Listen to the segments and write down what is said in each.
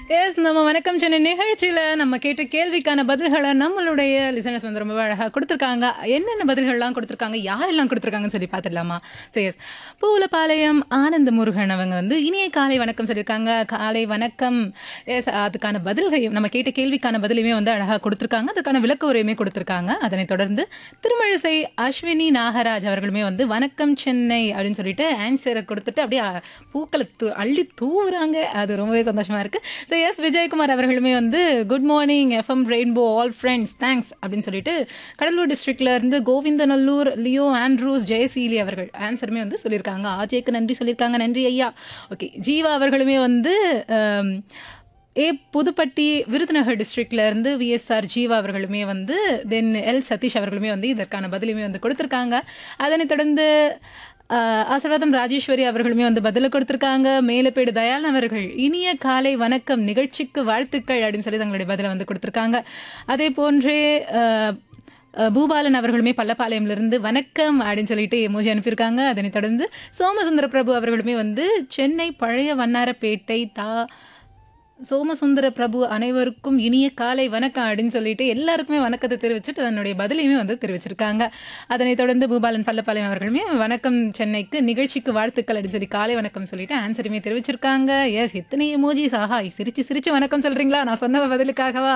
S நம்ம வணக்கம் சென்னை நிகழ்ச்சியில் நம்ம கேட்ட கேள்விக்கான பதில்களை நம்மளுடைய லிசனர்ஸ் வந்து ரொம்ப அழகாக கொடுத்துருக்காங்க என்னென்ன பதில்கள்லாம் கொடுத்துருக்காங்க யாரெல்லாம் கொடுத்துருக்காங்கன்னு சொல்லி பார்த்துடலாமா சரி எஸ் பூலப்பாளையம் ஆனந்த முருகன் அவங்க வந்து இனிய காலை வணக்கம் சொல்லியிருக்காங்க காலை வணக்கம் எஸ் அதுக்கான பதில்களையும் நம்ம கேட்ட கேள்விக்கான பதிலையுமே வந்து அழகாக கொடுத்துருக்காங்க அதுக்கான விளக்க உரையுமே கொடுத்துருக்காங்க அதனைத் தொடர்ந்து திருமழிசை அஸ்வினி நாகராஜ் அவர்களுமே வந்து வணக்கம் சென்னை அப்படின்னு சொல்லிட்டு ஆன்சரை கொடுத்துட்டு அப்படியே அ, பூக்களை தூ அள்ளி தூவுறாங்க அது ரொம்பவே சந்தோஷமா இருக்கு ஸோ எஸ் விஜயகுமார் அவர்களுமே வந்து good morning FM rainbow all friends thanks அப்படின்னு சொல்லிட்டு கடலூர் டிஸ்ட்ரிக்ட்ல இருந்து கோவிந்தநல்லூர் லியோ ஆண்ட்ரூஸ் ஜெயசீலி அவர்கள் ஆன்சருமே வந்து சொல்லியிருக்காங்க ஆஜேக்கு நன்றி சொல்லியிருக்காங்க நன்றி ஐயா ஓகே ஜீவா அவர்களுமே வந்து ஆம், ஏ புதுப்பட்டி விருதுநகர் டிஸ்ட்ரிக்ட்ல இருந்து விஎஸ்ஆர் ஜீவா அவர்களுமே வந்து தென் எல் சதீஷ் அவர்களுமே வந்து இதற்கான பதிலுமே வந்து கொடுத்துருக்காங்க அதனைத் தொடர்ந்து ஆஹ், ஆசீர்வாதம் ராஜேஸ்வரி அவர்களுமே வந்து பதில கொடுத்துருக்காங்க மேலப்பேடு தயாளன் அவர்கள் இனிய காலை வணக்கம் நிகழ்ச்சிக்கு வாழ்த்துக்கள் அப்படின்னு சொல்லி தங்களுடைய பதிலை வந்து கொடுத்துருக்காங்க அதே போன்றே ஆஹ், அஹ் பூபாலன் அவர்களுமே பள்ளப்பாளையம்லேருந்து வணக்கம் அப்படின்னு சொல்லிட்டு எமோஜி அனுப்பியிருக்காங்க அதனைத் தொடர்ந்து சோமசுந்தர பிரபு அவர்களுமே வந்து சென்னை பழைய வண்ணாரப்பேட்டை தா சோமசுந்தர பிரபு அனைவருக்கும் இனிய காலை வணக்கம் அப்படின்னு சொல்லிட்டு எல்லாருக்குமே வணக்கத்தை தெரிவிச்சுட்டு தன்னுடைய பதிலையுமே வந்து தெரிவிச்சிருக்காங்க அதனைத் தொடர்ந்து பூபாலன் பள்ளப்பாளையம் அவர்களுமே வணக்கம் சென்னைக்கு நிகழ்ச்சிக்கு வாழ்த்துக்கள் அப்படின்னு சொல்லி காலை வணக்கம் சொல்லிட்டு ஆன்சருமே தெரிவிச்சிருக்காங்க எஸ் எத்தனை எமோஜி சாஹா சிரிச்சு சிரிச்சு வணக்கம் சொல்றீங்களா நான் சொன்ன பதிலுக்காகவா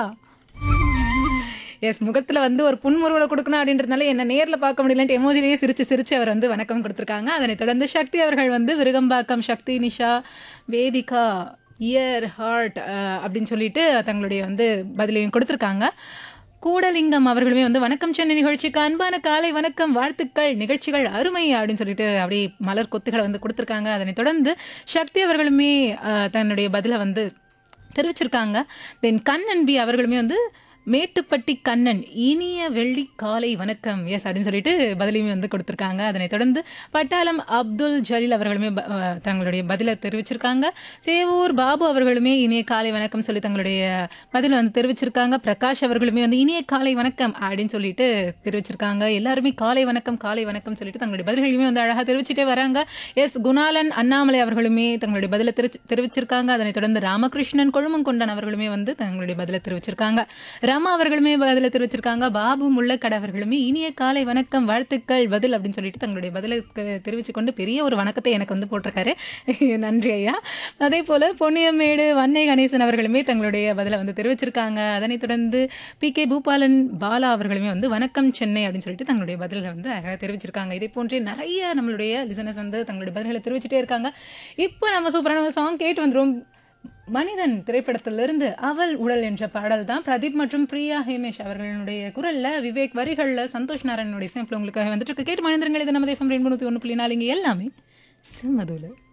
எஸ் முகத்துல வந்து ஒரு புன்முறுவலை கொடுக்கணும் அப்படின்றதுனால என்ன நேர்ல பார்க்க முடியலன்ட்டு எமோஜிலேயே சிரிச்சு சிரிச்சு அவர் வந்து வணக்கம் கொடுத்துருக்காங்க அதனைத் தொடர்ந்து சக்தி அவர்கள் வந்து விருகம்பாக்கம் சக்தி நிஷா வேதிகா இயர் ஹார்ட் அப்படின்னு சொல்லிட்டு தங்களுடைய வந்து பதிலையும் கொடுத்துருக்காங்க கூடலிங்கம் அவர்களுமே வந்து வணக்கம் சென்னை நிகழ்ச்சிக்கு அன்பான காலை வணக்கம் வாழ்த்துக்கள் நிகழ்ச்சிகள் அருமை அப்படின்னு சொல்லிட்டு அப்படியே மலர் கொத்துகளை வந்து கொடுத்துருக்காங்க அதனைத் தொடர்ந்து சக்தி அவர்களுமே அஹ், தன்னுடைய பதிலை வந்து தெரிவிச்சிருக்காங்க தென் கண்ணன் பி அவர்களுமே வந்து மேட்டுப்பட்டி கண்ணன் இனிய வெள்ளி காலை வணக்கம் எஸ் அப்படின்னு சொல்லிட்டு பதிலையுமே வந்து கொடுத்துருக்காங்க அதனைத் தொடர்ந்து பட்டாளம் அப்துல் ஜலீல் அவர்களுமே ப- அஹ் தங்களுடைய பதிலை தெரிவிச்சிருக்காங்க சேவூர் பாபு அவர்களுமே இனிய காலை வணக்கம் சொல்லி தங்களுடைய பதிலை வந்து தெரிவிச்சிருக்காங்க பிரகாஷ் அவர்களுமே வந்து இனிய காலை வணக்கம் அப்படின்னு சொல்லிட்டு தெரிவிச்சிருக்காங்க எல்லாருமே காலை வணக்கம் காலை வணக்கம் சொல்லிட்டு தங்களுடைய பதில்களையுமே வந்து அழகாக தெரிவிச்சிட்டே வராங்க எஸ் குணாலன் அண்ணாமலை அவர்களுமே தங்களுடைய பதிலை தெரிவிச்சு தெரிவிச்சிருக்காங்க அதனைத் தொடர்ந்து ராமகிருஷ்ணன் கொழுமங்கொண்டன் அவர்களுமே வந்து தங்களுடைய பதிலை தெரிவிச்சிருக்காங்க ரமா அவர்களுமே பதிலை தெரிவிச்சிருக்காங்க பாபு முள்ளக்கடை அவர்களுமே இனிய காலை வணக்கம் வாழ்த்துக்கள் பதில் அப்படின்னு சொல்லிட்டு தங்களுடைய பதிலை க- தெரிவிச்சு கொண்டு பெரிய ஒரு வணக்கத்தை எனக்கு வந்து போட்டிருக்காரு நன்றி ஐயா அதே போல பொன்னியம்மேடு வன்னை கணேசன் அவர்களுமே தங்களுடைய பதிலை வந்து தெரிவிச்சிருக்காங்க அதனைத் தொடர்ந்து பி கே பூபாலன் பாலா அவர்களுமே வந்து வணக்கம் சென்னை அப்படின்னு சொல்லிட்டு தங்களுடைய பதில்களை வந்து அழகாக தெரிவிச்சிருக்காங்க இதே போன்றே நிறைய நம்மளுடைய லிசனர்ஸ் வந்து தங்களுடைய பதில்களை தெரிவிச்சிட்டே இருக்காங்க இப்போ நம்ம சூப்பரான சாங் கேட்டு வந்துரும் மனிதன் திரைப்படத்திலிருந்து அவள் உடல் என்ற பாடல் தான் பிரதீப் மற்றும் பிரியா ஹேமேஷ் அவர்களுடைய குரல்ல விவேக் வரிகள்ல சந்தோஷ் நாராயணனுடைய இசையமைப்பில் உங்களுக்காக வந்துட்டு இருக்கு கேட்டு மனிதர்கள் இது நமது எஃப்எம் ரெண்டு ஒன்று புள்ளி நாலு இங்கே எல்லாமே சிம்மதுல